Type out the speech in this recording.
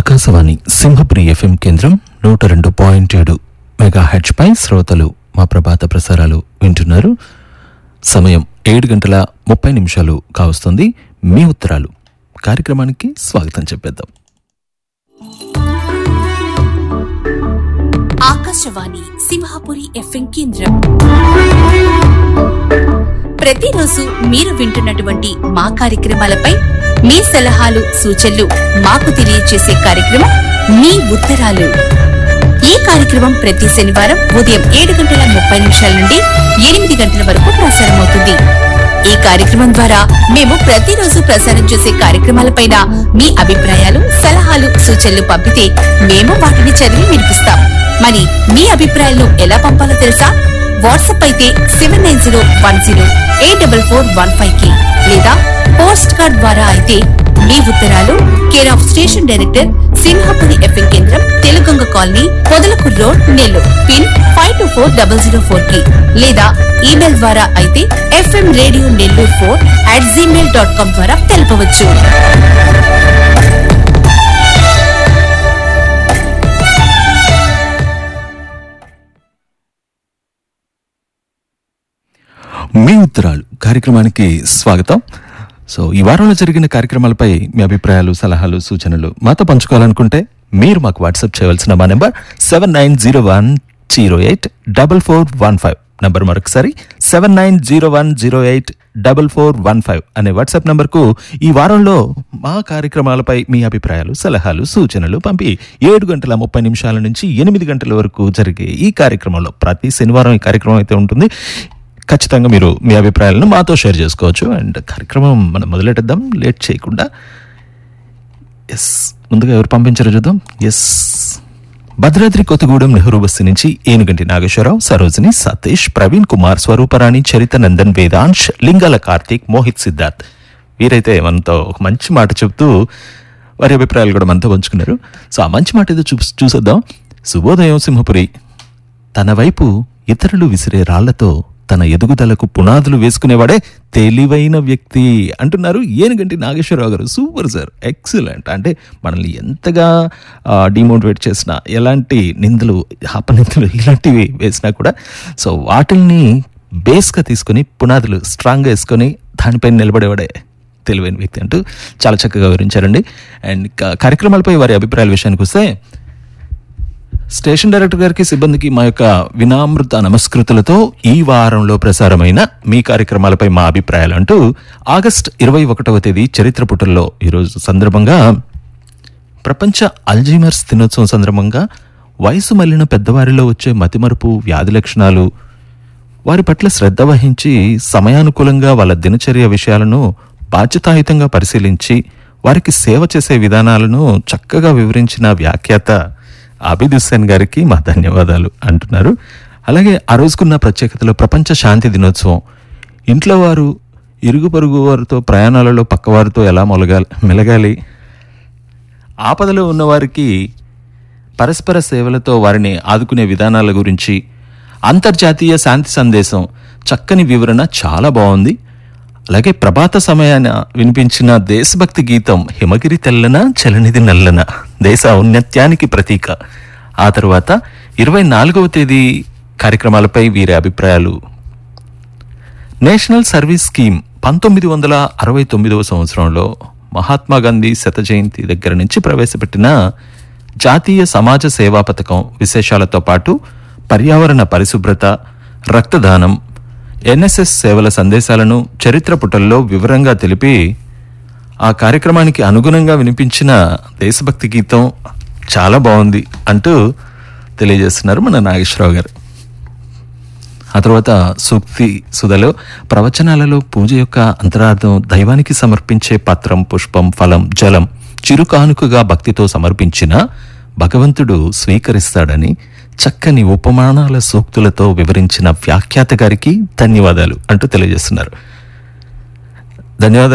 Akashvani Simhapuri FM కేంద్రం నూట రెండు పాయింట్ ఏడు మెగా పై శ్రోతలు మా ప్రభాత ప్రసారాలు వింటున్నారు సమయం ఏడు గంటల ముప్పై నిమిషాలు కావస్తుంది మీ ఉత్తరాలు కార్యక్రమానికి స్వాగతం చెప్పేద్దాం ఆకాశవాణి సింహాపురి ఎఫ్ఎం కేంద్రం ప్రతిరోజు మీరు వింటున్నటువంటి మా కార్యక్రమాలపై మీ సలహాలు సూచనలు మాకు తెలియజేసే కార్యక్రమం మీ ఉత్తరాలు ఈ కార్యక్రమం ప్రతి శనివారం ఉదయం ఏడు గంటల ముప్పై నిమిషాల నుండి ఎనిమిది గంటల వరకు ప్రసారమవుతుంది ఈ కార్యక్రమం ద్వారా మేము ప్రతిరోజు ప్రసారం చేసే కార్యక్రమాలపైన మీ అభిప్రాయాలు సలహాలు సూచనలు పంపితే మేము వాటిని చదివి వినిపిస్తాం మరి మీ అభిప్రాయాలను ఎలా పంపాలో తెలుసా వాట్సాప్ అయితే seven nine zero one zero eight double four one five కి లేదా పోస్ట్ కార్డ్ ద్వారా అయితే మీ ఉత్తరాలు care of station director Simhapuri FM కేంద్రం తెలుగొంగ colony Podalakur road Nellore pin five two four double zero four కి లేదా ఈమెయిల్ ద్వారా అయితే FM radio Nellore four at Gmail dot com ద్వారా తెలపవచ్చు మీ ఉత్తరాలు కార్యక్రమానికి స్వాగతం సో ఈ వారంలో జరిగిన కార్యక్రమాలపై మీ అభిప్రాయాలు సలహాలు సూచనలు మాతో పంచుకోవాలనుకుంటే మీరు మాకు వాట్సాప్ చేయవలసిన మా number seven nine zero one zero eight double four one five number మరొకసారి seven nine zero one zero eight double four one five అనే వాట్సాప్ నంబర్కు ఈ వారంలో మా కార్యక్రమాలపై మీ అభిప్రాయాలు సలహాలు సూచనలు పంపి ఏడు గంటల ముప్పై నిమిషాల నుంచి ఎనిమిది గంటల వరకు జరిగే ఈ కార్యక్రమంలో ప్రతి శనివారం ఈ కార్యక్రమం అయితే ఉంటుంది ఖచ్చితంగా మీరు మీ అభిప్రాయాలను మాతో షేర్ చేసుకోవచ్చు అండ్ కార్యక్రమం మనం మొదలెట్టేద్దాం లేట్ చేయకుండా ఎస్ ముందుగా ఎవరు పంపించారో చూద్దాం ఎస్ భద్రాద్రి కొత్తగూడెం నెహ్రూ బస్సు నుంచి ఏనుగంటి నాగేశ్వరరావు సరోజిని సతీష్ ప్రవీణ్ కుమార్ స్వరూపరాణి చరిత నందన్ వేదాంశ్ లింగాల కార్తీక్ మోహిత్ సిద్ధార్థ్ వీరైతే మనతో ఒక మంచి మాట చెప్తూ వారి అభిప్రాయాలు కూడా మనతో పంచుకున్నారు సో ఆ మంచి మాట ఏదో చూ చూసేద్దాం శుభోదయం సింహపురి తన వైపు ఇతరులు విసిరే రాళ్లతో తన ఎదుగుదలకు పునాదులు వేసుకునేవాడే తెలివైన వ్యక్తి అంటున్నారు ఏనుగంటి నాగేశ్వరరావు గారు సూపర్ సార్ ఎక్సలెంట్ అంటే మనల్ని ఎంతగా డిమోటివేట్ చేసినా ఎలాంటి నిందలు అపనిందలు ఇలాంటివి వేసినా కూడా సో వాటిల్ని బేస్గా తీసుకొని పునాదులు స్ట్రాంగ్గా వేసుకొని దానిపైన నిలబడేవాడే తెలివైన వ్యక్తి అంటూ చాలా చక్కగా వివరించారండి అండ్ కా- కార్యక్రమాలపై వారి అభిప్రాయాల విషయానికి వస్తే స్టేషన్ డైరెక్టర్ గారికి సిబ్బందికి మా యొక్క వినామృత నమస్కృతులతో ఈ వారంలో ప్రసారమైన మీ కార్యక్రమాలపై మా అభిప్రాయాలు అంటూ ఆగస్ట్ ఇరవై ఒకటవ తేదీ చరిత్ర పుటల్లో ఈరోజు సందర్భంగా ప్రపంచ అల్జీమర్స్ దినోత్సవం సందర్భంగా వయసు మళ్ళిన పెద్దవారిలో వచ్చే మతిమరుపు వ్యాధి లక్షణాలు వారి పట్ల శ్రద్ధ వహించి సమయానుకూలంగా వాళ్ళ దినచర్య విషయాలను బాధ్యతాయుతంగా పరిశీలించి వారికి సేవ చేసే విధానాలను చక్కగా వివరించిన వ్యాఖ్యాత అభిద్ హుస్సేన్ గారికి మా ధన్యవాదాలు అంటున్నారు అలాగే ఆ రోజుకున్న ప్రత్యేకతలో ప్రపంచ శాంతి దినోత్సవం ఇంట్లో వారు ఇరుగు పొరుగు వారితో ప్రయాణాలలో పక్కవారితో ఎలా మొలగాలి మెలగాలి ఆపదలో ఉన్నవారికి పరస్పర సేవలతో వారిని ఆదుకునే విధానాల గురించి అంతర్జాతీయ శాంతి సందేశం చక్కని వివరణ చాలా బాగుంది అలాగే ప్రభాత సమయాన వినిపించిన దేశభక్తి గీతం హిమగిరి తెల్లన చలనిది నల్లన దేశ ఔన్నత్యానికి ప్రతీక ఆ తర్వాత ఇరవై నాలుగవ తేదీ కార్యక్రమాలపై వీరి అభిప్రాయాలు నేషనల్ సర్వీస్ స్కీమ్ పంతొమ్మిది వందల అరవై తొమ్మిదవ సంవత్సరంలో మహాత్మా గాంధీ శత జయంతి దగ్గర నుంచి ప్రవేశపెట్టిన జాతీయ సమాజ సేవా పథకం విశేషాలతో పాటు పర్యావరణ పరిశుభ్రత రక్తదానం ఎన్ఎస్ఎస్ సేవల సందేశాలను చరిత్ర పుటల్లో వివరంగా తెలిపి ఆ కార్యక్రమానికి అనుగుణంగా వినిపించిన దేశభక్తి గీతం చాలా బాగుంది అంటూ తెలియజేస్తున్నారు మన నాగేశ్వరరావు గారు ఆ తర్వాత సూక్తి సుధలో ప్రవచనాలలో పూజ యొక్క అంతరార్థం దైవానికి సమర్పించే పత్రం పుష్పం ఫలం జలం చిరుకానుకగా భక్తితో సమర్పించిన భగవంతుడు స్వీకరిస్తాడని చక్కని ఉపమానాల సూక్తులతో వివరించిన వ్యాఖ్యాత గారికి ధన్యవాదాలు అంటూ తెలియజేస్తున్నారు ధన్యవాదాలు